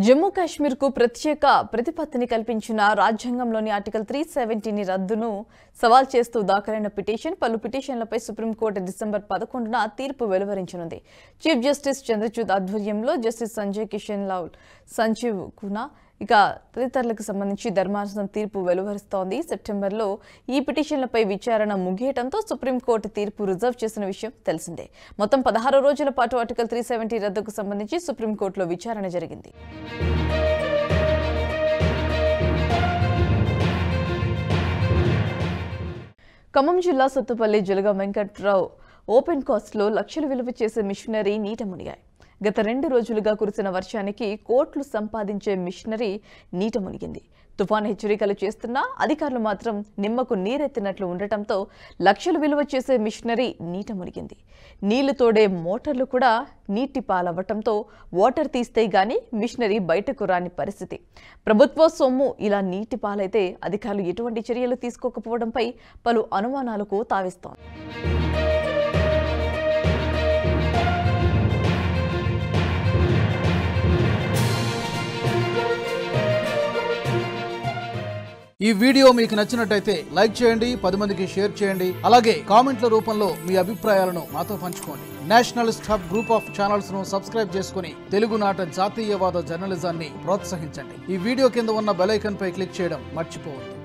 జమ్మూ కాశ్మీర్కు ప్రత్యేక ప్రతిపత్తిని కల్పించిన రాజ్యాంగంలోని ఆర్టికల్ త్రీ సెవెంటీని రద్దును సవాల్ చేస్తూ దాఖలైన పిటిషన్ పలు పిటిషన్లపై సుప్రీంకోర్టు డిసెంబర్ పదకొండున తీర్పు వెలువరించనుంది చీఫ్ జస్టిస్ చంద్రచూడ్ ఆధ్వర్యంలో జస్టిస్ సంజయ్ కిషన్ లాల్ సంజీవ్ కునా ఇక తదితరులకు సంబంధించి ధర్మాసనం తీర్పు వెలువరిస్తోంది సెప్టెంబర్లో ఈ పిటిషన్లపై విచారణ ముగియటంతో సుప్రీంకోర్టు తీర్పు రిజర్వ్ చేసిన విషయం తెలిసిందే మొత్తం పదహారు రోజుల పాటు ఆర్టికల్ త్రీ సెవెంటీ రద్దుకు సంబంధించి సుప్రీంకోర్టులో విచారణ జరిగింది ఖమ్మం జిల్లా సత్తుపల్లి జలగ వెంకట్రావు ఓపెన్ కాస్ట్లో లక్షలు విలువ చేసే మిషనరీ నీట మునిగాయి గత రెండు రోజులుగా కురిసిన వర్షానికి కోట్లు సంపాదించే మిషనరీ నీట మునిగింది తుఫాన్ హెచ్చరికలు చేస్తున్నా అధికారులు మాత్రం నిమ్మకు నీరెత్తినట్లు ఉండటంతో లక్షలు విలువ చేసే మిషనరీ నీట మునిగింది నీళ్లు తోడే మోటార్లు కూడా నీటి పాలవ్వటంతో వాటర్ తీస్తే గాని మిషనరీ బయటకు రాని పరిస్థితి ప్రభుత్వ సొమ్ము ఇలా నీటి పాలైతే అధికారులు ఎటువంటి చర్యలు తీసుకోకపోవడంపై పలు అనుమానాలకు తావిస్తోంది ఈ వీడియో మీకు నచ్చినట్టయితే లైక్ చేయండి పది మందికి షేర్ చేయండి అలాగే కామెంట్ల రూపంలో మీ అభిప్రాయాలను మాతో పంచుకోండి nationalist hub group of channels ను సబ్స్క్రైబ్ చేసుకుని తెలుగునాట జాతీయవాద జర్నలిజాన్ని ప్రోత్సహించండి ఈ వీడియో కింద ఉన్న బెల్ ఐకాన్ పై క్లిక్ చేయడం మర్చిపోవద్దు